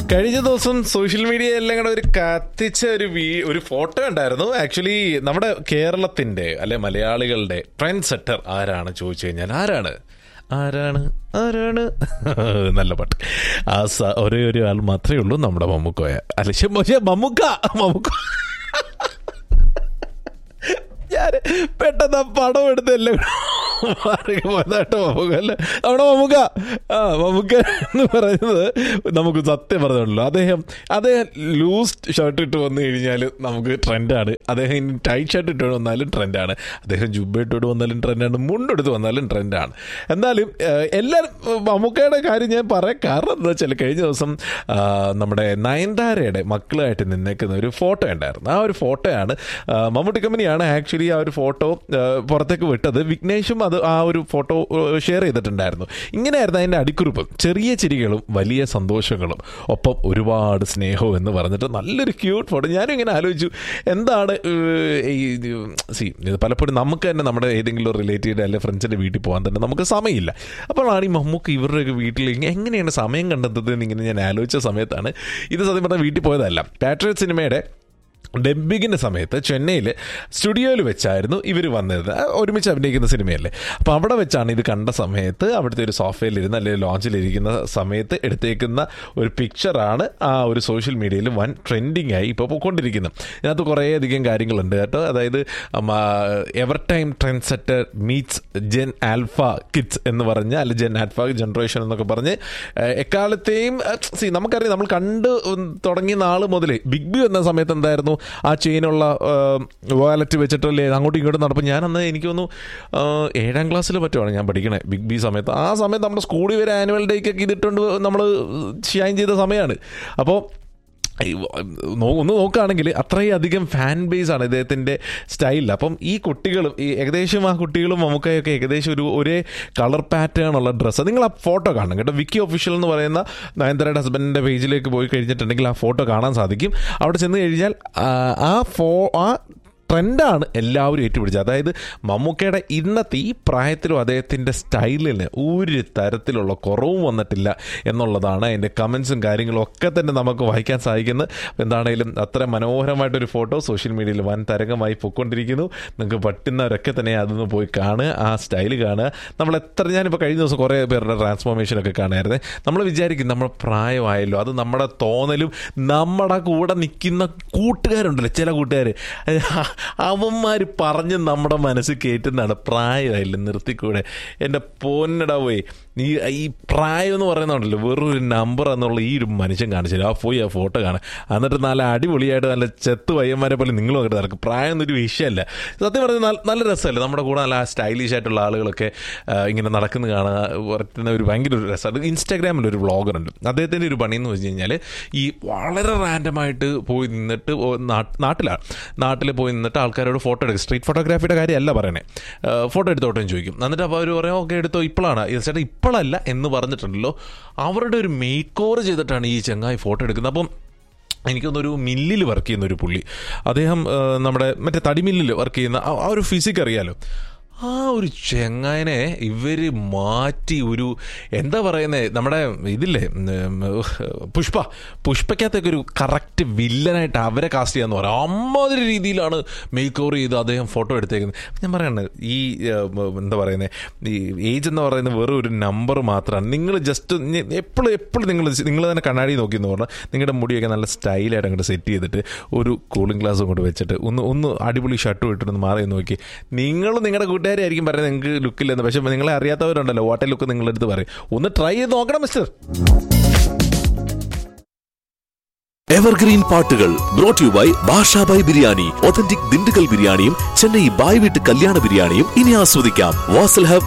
കഴിഞ്ഞ ദിവസം social media എല്ലാം കൂടെ ഒരു കത്തിച്ച ഒരു വീ ഒരു ഫോട്ടോ ഉണ്ടായിരുന്നു ആക്ച്വലി നമ്മുടെ കേരളത്തിന്റെ അല്ലെ മലയാളികളുടെ ട്രെൻഡ് സെറ്റർ ആരാണ് ചോദിച്ചു കഴിഞ്ഞാൽ ആരാണ് ആരാണ് ആരാണ് നല്ല പാട്ട് ആ സ ഒരേ ഒരു ആൾ മാത്രമേ ഉള്ളൂ നമ്മുടെ മമ്മൂക്കോയ അല്ല ശ്ശെ, ശ്ശെ, മമ്മൂക്ക മമ്മൂക്ക ഞാൻ പെട്ടെന്ന് ആ പടം എടുത്തല്ലോ പോയതാട്ടോ മമ്മൂക്ക അല്ല അവിടെ മമ്മൂക്ക ആ മമ്മൂക്ക എന്ന് പറയുന്നത് നമുക്ക് സത്യം പറഞ്ഞുള്ളൂ അദ്ദേഹം അദ്ദേഹം ലൂസ് ഷർട്ട് ഇട്ട് വന്നു കഴിഞ്ഞാൽ നമുക്ക് ട്രെൻഡാണ് അദ്ദേഹം ഇനി ടൈറ്റ് ഷർട്ട് ഇട്ട് വന്നാലും ട്രെൻഡാണ് അദ്ദേഹം ജുബ്ബ ഇട്ടോട് വന്നാലും ട്രെൻഡാണ് മുണ്ടെടുത്ത് വന്നാലും ട്രെൻഡാണ് എന്നാലും ഏഹ്, എല്ലാവരും മമ്മൂക്കയുടെ കാര്യം ഞാൻ പറയാൻ കാരണം എന്താ വെച്ചാൽ കഴിഞ്ഞ ദിവസം ആ, നമ്മുടെ നയൻതാരയുടെ മക്കളായിട്ട് നിന്നേക്കുന്ന ഒരു ഫോട്ടോ ഉണ്ടായിരുന്നു ആ ഒരു ഫോട്ടോയാണ് ആ, മമ്മൂട്ടി കമ്പനിയാണ് ആക്ച്വലി ആ ഒരു ഫോട്ടോ ആ, പുറത്തേക്ക് വിട്ടത് വിഘ്നേഷും അത് ആ ഒരു ഫോട്ടോ ഷെയർ ചെയ്തിട്ടുണ്ടായിരുന്നു ഇങ്ങനെയായിരുന്നു അതിൻ്റെ അടിക്കുറിപ്പ് ചെറിയ ചിരികളും വലിയ സന്തോഷങ്ങളും ഒപ്പം ഒരുപാട് സ്നേഹവും എന്ന് പറഞ്ഞിട്ട് നല്ലൊരു ക്യൂട്ട് ഫോട്ടോ ഞാനും ഇങ്ങനെ ആലോചിച്ചു എന്താണ് ഏഹ്, ഈ സി ഇത് പലപ്പോഴും നമുക്ക് തന്നെ നമ്മുടെ ഏതെങ്കിലും റിലേറ്റീവ് അല്ലെ ഫ്രണ്ട്സിൻ്റെ വീട്ടിൽ പോകാൻ തന്നെ നമുക്ക് സമയമില്ല അപ്പോഴാണ് ഈ മമ്മൂക്ക് ഇവരുടെയൊക്കെ വീട്ടിൽ ഇങ്ങ- എങ്ങനെയാണ് സമയം കണ്ടെത്തുന്നത് എന്ന് ഇങ്ങനെ ഞാൻ ആലോചിച്ച സമയത്താണ് ഇത് സത്യം പറഞ്ഞാൽ വീട്ടിൽ പോയതല്ല പാട്രിയറ്റ് സിനിമയുടെ ഡബ്ബിങ്ങിൻ്റെ സമയത്ത് ചെന്നൈയിൽ സ്റ്റുഡിയോയിൽ വെച്ചായിരുന്നു ഇവർ വന്നത് ആ, ഒരുമിച്ച് അഭിനയിക്കുന്ന സിനിമയല്ലേ അപ്പോൾ അവിടെ വെച്ചാണ് ഇത് കണ്ട സമയത്ത് അവിടുത്തെ ഒരു സോഫയിലിരുന്ന് അല്ലെങ്കിൽ ലോഞ്ചിലിരിക്കുന്ന സമയത്ത് എടുത്തേക്കുന്ന ഒരു പിക്ചറാണ് ആ ഒരു സോഷ്യൽ മീഡിയയിൽ വൻ ട്രെൻഡിങ് ആയി ഇപ്പോൾ പോയിക്കൊണ്ടിരിക്കുന്നത് ഇതിനകത്ത് കുറേയധികം കാര്യങ്ങളുണ്ട് കേട്ടോ അതായത് ever time trendsetter meets gen alpha kids എന്ന് പറഞ്ഞ് അല്ല ജെൻ ആൽഫ ജനറേഷൻ എന്നൊക്കെ പറഞ്ഞ് ഏഹ്, എക്കാലത്തെയും സി നമുക്കറിയാം നമ്മൾ കണ്ട് തുടങ്ങിയ നാൾ മുതൽ ബിഗ് ബി വന്ന സമയത്ത് എന്തായിരുന്നു ആ ചെയിനുള്ള വാലറ്റ് വെച്ചിട്ടല്ലേ അങ്ങോട്ടും ഇങ്ങോട്ടും നടപ്പം ഞാൻ അന്ന് എനിക്ക് തോന്നുന്നു ഏഴാം ക്ലാസ്സിൽ പറ്റുവാണ് ഞാൻ പഠിക്കണേ ബിഗ് ബി സമയത്ത് ആ സമയത്ത് നമ്മുടെ സ്കൂളിൽ വരെ ആനുവൽ ഡേക്കൊക്കെ ഇതിട്ടുണ്ട് നമ്മൾ ഷൈൻ ചെയ്ത സമയമാണ് അപ്പോൾ ഈ നോ- ഒന്ന് നോക്കുകയാണെങ്കിൽ അത്രയും അധികം ഫാൻ ബേസ് ആണ് ഇദ്ദേഹത്തിൻ്റെ സ്റ്റൈലിൽ അപ്പം ഈ കുട്ടികളും ഈ ഏകദേശം ആ കുട്ടികളും നമുക്കൊക്കെ ഏകദേശം ഒരു ഒരേ കളർ പാറ്റേൺ ഉള്ള ഡ്രസ്സ് നിങ്ങൾ ആ ഫോട്ടോ കാണണം കേട്ടോ വിക്കി ഒഫീഷ്യൽ എന്ന് പറയുന്ന നയൻതരയുടെ ഹസ്ബൻഡിൻ്റെ പേജിലേക്ക് പോയി കഴിഞ്ഞിട്ടുണ്ടെങ്കിൽ ആ ഫോട്ടോ കാണാൻ സാധിക്കും അവിടെ ചെന്ന് കഴിഞ്ഞാൽ ആ, ആ ഫോ ആ ട്രെൻഡാണ് എല്ലാവരും ഏറ്റുപിടിച്ചത് അതായത് മമ്മൂക്കയുടെ ഇന്നത്തെ ഈ പ്രായത്തിലും അദ്ദേഹത്തിൻ്റെ സ്റ്റൈലിന് ഒരു തരത്തിലുള്ള കുറവും വന്നിട്ടില്ല എന്നുള്ളതാണ് അതിൻ്റെ കമൻസും കാര്യങ്ങളും ഒക്കെ തന്നെ നമുക്ക് വായിക്കാൻ സാധിക്കുന്നത് എന്താണേലും അത്ര മനോഹരമായിട്ടൊരു ഫോട്ടോ സോഷ്യൽ മീഡിയയിൽ വൻ തരംഗമായി പൊയ്ക്കൊണ്ടിരിക്കുന്നു നിങ്ങൾക്ക് പറ്റുന്നവരൊക്കെ തന്നെ അതൊന്ന് പോയി കാണുക ആ സ്റ്റൈൽ കാണുക നമ്മൾ എത്ര ഞാനിപ്പോൾ കഴിഞ്ഞ ദിവസം കുറേ പേരുടെ ട്രാൻസ്ഫോർമേഷൻ ഒക്കെ കാണായിരുന്നു നമ്മൾ വിചാരിക്കും നമ്മൾ പ്രായമായല്ലോ അത് നമ്മുടെ തോന്നലും നമ്മുടെ കൂടെ നിൽക്കുന്ന കൂട്ടുകാരുണ്ടല്ലോ ചില കൂട്ടുകാർ അവന്മാർ പറഞ്ഞ് നമ്മുടെ മനസ്സ് കയറ്റുന്നതാണ് പ്രായമായില്ല നിർത്തിക്കൂടെ എൻ്റെ പൊന്നടാ പോയി ഈ ഈ പ്രായം എന്ന് പറയുന്നുണ്ടല്ലോ വെറും ഒരു നമ്പർ എന്നുള്ള ഈ ഒരു മനുഷ്യൻ കാണിച്ചില്ല ആ പോയി ആ ഫോട്ടോ കാണാം എന്നിട്ട് നല്ല അടിപൊളിയായിട്ട് നല്ല ചെത്ത് പയ്യന്മാരെ പോലെ നിങ്ങളും അങ്ങോട്ട് നടക്കും പ്രായം എന്നൊരു വിഷയമല്ല സത്യം പറഞ്ഞാൽ നല്ല- നല്ല രസമല്ലേ നമ്മുടെ കൂടെ നല്ല സ്റ്റൈലിഷ് ആയിട്ടുള്ള ആളുകളൊക്കെ ആ, ഇങ്ങനെ നടക്കുന്ന കാണുക പറ്റുന്ന ഒരു ഭയങ്കര ഒരു രസമാണ് ഇൻസ്റ്റാഗ്രാമിൽ ഒരു വ്ളോഗറുണ്ട് അദ്ദേഹത്തിൻ്റെ ഒരു പണി എന്ന് വെച്ച് കഴിഞ്ഞാൽ ഈ വളരെ റാൻഡമായിട്ട് പോയി നിന്നിട്ട് ഓ- നാട്ട്- നാട്ടിലാണ് നാട്ടിൽ പോയി നിന്നിട്ട് ആൾക്കാരോട് ഫോട്ടോ എടുക്കും സ്ട്രീറ്റ് ഫോട്ടോഗ്രാഫിയുടെ കാര്യമല്ല പറയണേ ഫോട്ടോ എടുത്തോട്ടെ എന്ന് ചോദിക്കും എന്നിട്ട് അപ്പോൾ അവർ പറയാം ഓക്കെ എടുത്തോ ഇപ്പോഴാണ് ചേട്ടാ ഇപ്പോഴല്ല എന്ന് പറഞ്ഞിട്ടുണ്ടല്ലോ അവരുടെ ഒരു മേക്ക് ഓവർ ചെയ്തിട്ടാണ് ഈ ചങ്ങായി ഫോട്ടോ എടുക്കുന്നത് അപ്പം എനിക്കൊന്നൊരു മില്ലിൽ വർക്ക് ചെയ്യുന്ന ഒരു പുള്ളി അദ്ദേഹം ആ, നമ്മുടെ മറ്റേ തടിമില്ലിൽ വർക്ക് ചെയ്യുന്ന ആ- ആ ഒരു ഫിസിക് അറിയാലോ ആ ഒരു ചെങ്ങായനെ ഇവര് മാറ്റി ഒരു എന്താ പറയുന്നത് നമ്മുടെ ഇതില്ലേ ഉം, പുഷ്പ പുഷ്പക്കകത്തേക്ക് ഒരു കറക്റ്റ് വില്ലനായിട്ട് അവരെ കാസ്റ്റ് ചെയ്യാന്ന് പറയാം അമ്മാതിരി രീതിയിലാണ് മേക്ക് ഓവർ ചെയ്ത് അദ്ദേഹം ഫോട്ടോ എടുത്തേക്കുന്നത് ഞാൻ പറയാണ് ഈ ഏഹ്, എന്താ പറയുന്നത് ഈ ഏജ് എന്ന് പറയുന്നത് വെറും ഒരു നമ്പർ മാത്രമാണ് നിങ്ങൾ ജസ്റ്റ് എപ്പോഴും എപ്പോഴും നിങ്ങൾ നിങ്ങൾ തന്നെ കണ്ണാടി നോക്കി എന്ന് പറഞ്ഞാൽ നിങ്ങളുടെ മുടിയൊക്കെ നല്ല സ്റ്റൈലായിട്ട് അങ്ങോട്ട് സെറ്റ് ചെയ്തിട്ട് ഒരു കൂളിംഗ് ഗ്ലാസ് കൊണ്ട് വെച്ചിട്ട് ഒന്ന് ഒന്ന് അടിപൊളി ഷർട്ട് ഇട്ടിട്ട് മാറി എന്ന് നോക്കി നിങ്ങൾ നിങ്ങളുടെ കൂട്ടുകാരായിരിക്കും പറയുന്നത് നിങ്ങൾക്ക് ലുക്കില്ലെന്ന് പക്ഷെ നിങ്ങളെ അറിയാത്തവരുണ്ടല്ലോ വാട്ടർ ലുക്ക് നിങ്ങളെടുത്ത് പറയും ഒന്ന് ട്രൈ ചെയ്ത് നോക്കണം മിസ്റ്റർ എവർഗ്രീൻ പാട്ടുകൾ brought you by Bashabhai biryani authentic Dindigul ബിരിയാണിയും ചെന്നൈ ബായ് വീട്ട് കല്യാണ ബിരിയാണിയും ഇനി ആസ്വദിക്കാം വാസൽ ഹബ്